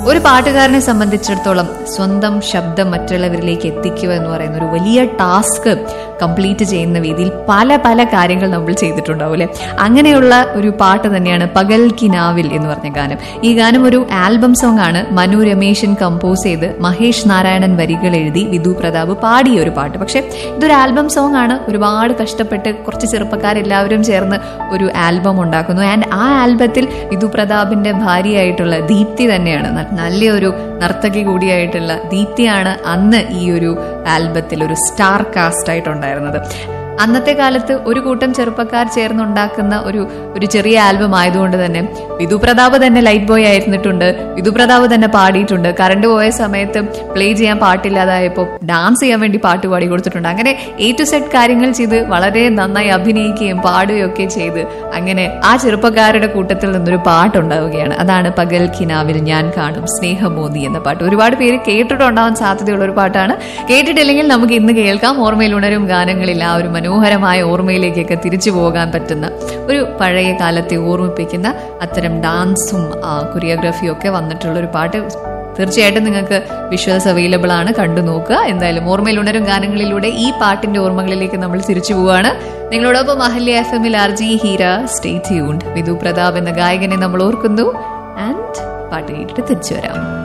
ഒരു പാട്ടുകാരനെ സംബന്ധിച്ചിടത്തോളം സ്വന്തം ശബ്ദം മറ്റുള്ളവരിലേക്ക് എത്തിക്കുക എന്ന് പറയുന്ന ഒരു വലിയ ടാസ്ക് കംപ്ലീറ്റ് ചെയ്യുന്ന രീതിയിൽ പല പല കാര്യങ്ങൾ നമ്മൾ ചെയ്തിട്ടുണ്ടാവും അല്ലെ അങ്ങനെയുള്ള ഒരു പാട്ട് തന്നെയാണ് പകൽ കിനാവിൽ എന്ന് പറഞ്ഞ ഗാനം ഈ ഗാനം ഒരു ആൽബം സോങ് ആണ് മനു രമേശൻ കമ്പോസ് ചെയ്ത് മഹേഷ് നാരായണൻ വരികൾ എഴുതി വിധു പ്രതാപ് പാടിയ ഒരു പാട്ട് പക്ഷെ ഇതൊരു ആൽബം സോങ് ആണ് ഒരുപാട് കഷ്ടപ്പെട്ട് കുറച്ച് ചെറുപ്പക്കാരെല്ലാവരും ചേർന്ന് ഒരു ആൽബം ഉണ്ടാക്കുന്നു ആൻഡ് ആ ആൽബത്തിൽ വിധു പ്രതാപിന്റെ ഭാര്യയായിട്ടുള്ള ദീപ്തി തന്നെയാണ് ന- നല്ലൊരു നർത്തകി കൂടിയായിട്ടുള്ള ദീപ്തിയാണ് അന്ന് ഈ ഒരു ആൽബത്തിൽ ഒരു സ്റ്റാർ കാസ്റ്റ് ആയിട്ടുണ്ടായിരുന്നത് അന്നത്തെ കാലത്ത് ഒരു കൂട്ടം ചെറുപ്പക്കാർ ചേർന്നുണ്ടാക്കുന്ന ഒരു ഒരു ചെറിയ ആൽബം ആയതുകൊണ്ട് തന്നെ വിധു പ്രതാപ് തന്നെ ലൈറ്റ് ബോയ് ആയിരുന്നിട്ടുണ്ട് വിധു പ്രതാപ് തന്നെ പാടിയിട്ടുണ്ട് കറണ്ട് പോയ സമയത്ത് പ്ലേ ചെയ്യാൻ പാട്ടില്ലാതായപ്പോൾ ഡാൻസ് ചെയ്യാൻ വേണ്ടി പാട്ട് പാടി കൊടുത്തിട്ടുണ്ട് അങ്ങനെ എ ടു സെറ്റ് കാര്യങ്ങൾ ചെയ്ത് വളരെ നന്നായി അഭിനയിക്കുകയും പാടുകയും ഒക്കെ ചെയ്ത് അങ്ങനെ ആ ചെറുപ്പക്കാരുടെ കൂട്ടത്തിൽ നിന്നൊരു പാട്ടുണ്ടാവുകയാണ് അതാണ് പകൽ കിനാവിൽ ഞാൻ കാണും സ്നേഹമോദി എന്ന പാട്ട് ഒരുപാട് പേര് കേട്ടിട്ടുണ്ടാവാൻ സാധ്യതയുള്ള ഒരു പാട്ടാണ് കേട്ടിട്ടില്ലെങ്കിൽ നമുക്ക് ഇന്ന് കേൾക്കാം ഓർമ്മയിൽ ഉണരും ഗാനങ്ങളിൽ ആ ഒരു മനോഹരമായ ഓർമ്മയിലേക്കൊക്കെ തിരിച്ചു പോകാൻ പറ്റുന്ന ഒരു പഴയ കാലത്തെ ഓർമ്മിപ്പിക്കുന്ന അത്തരം ഡാൻസും കൊറിയോഗ്രാഫിയും ഒക്കെ വന്നിട്ടുള്ള ഒരു പാട്ട് തീർച്ചയായിട്ടും നിങ്ങൾക്ക് വിഷ്വൽസ് അവൈലബിൾ ആണ് കണ്ടു നോക്കുക എന്തായാലും ഓർമ്മയിൽ ഉണരും ഗാനങ്ങളിലൂടെ ഈ പാട്ടിന്റെ ഓർമ്മകളിലേക്ക് നമ്മൾ തിരിച്ചു പോവുകയാണ് നിങ്ങളോടൊപ്പം അഹല്യ എഫ് എമ്മിൽ R G Heera stay tuned Vidhu Prathap എന്ന ഗായകനെ നമ്മൾ ഓർക്കുന്നു ആൻഡ് പാട്ട് കേട്ടിട്ട് തിരിച്ചു വരാം